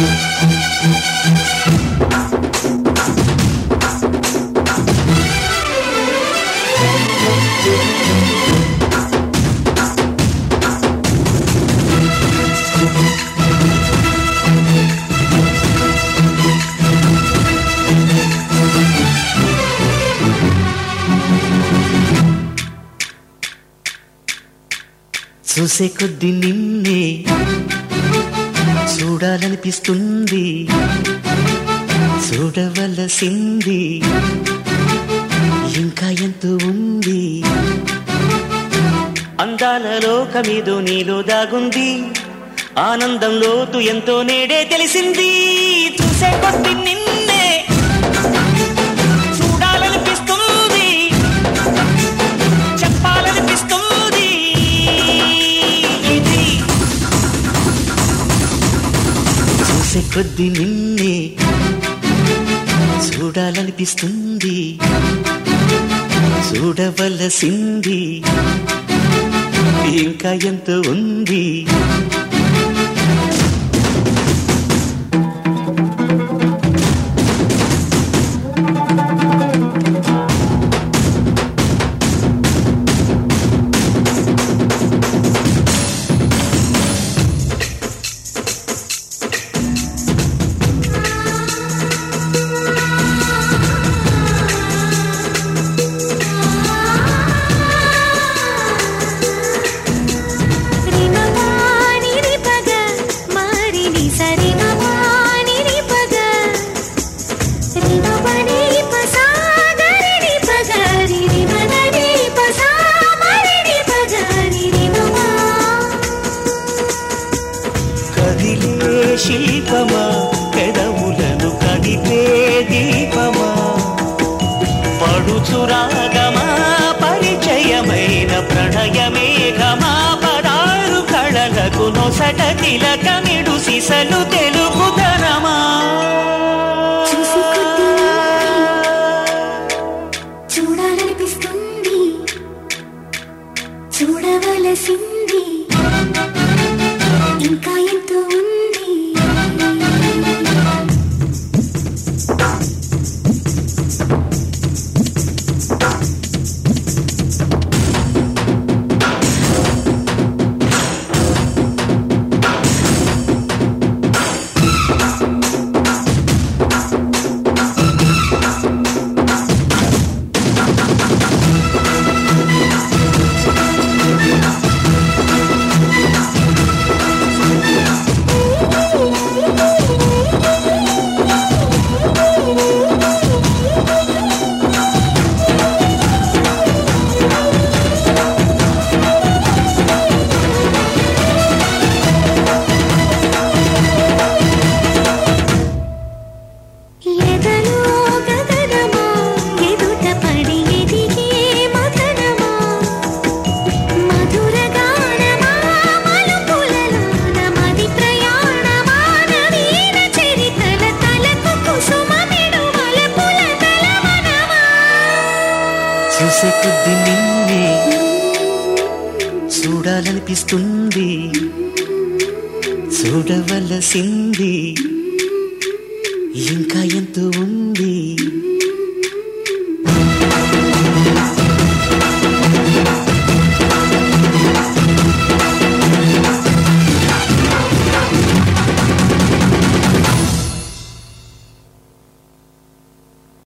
చూసే కొద్ది నిన్నే చూడాలనిపిస్తుంది చూడవలసింది ఇంకా ఎంతో ఉంది అందాల లోకమేదో నీలో దాగుంది ఆనందం లోతు ఎంతో నేడే తెలిసింది చూసే కొద్ది నిన్నే చూడాలనిపిస్తుంది చెప్పాలనిపిస్తుంది ఇది చూసే కొద్ది నిన్నే చూడాలనిపిస్తుంది చూడవలసింది ఇంకా ఎంత ఉంది రిమవాణి రిపగ మారిని సరిమవాణి రిపగ రిమవని పసాగరి పగరి రిమనని పసామరి పగరి రిమవా కదిలే శిల్పమా పెదవులను కదిపే దీపమా పడుచురాగమా పరిచయమైన ప్రణయమేఘమా పదారు కళలకు నొసట తిలకమిడు సిసలు తెలుగుదనమా చూసి కొద్ది చూడాలనిపిస్తుంది చూడవలసింది ఇంకా ఎంతో ఉంది ఎదలో గగనమా ఎదుట పడి ఎదిగే మదనమా మధుర గానమా మలుపులలోన మది ప్రయాణమా నవీన చరితల తలకు కుసుమమిడు మలపుల తలవనమా చూసే కొద్ది నిన్నే చూడాలనిపిస్తుంది చూడవలసింది ఇంకా ఎంతో ఉంది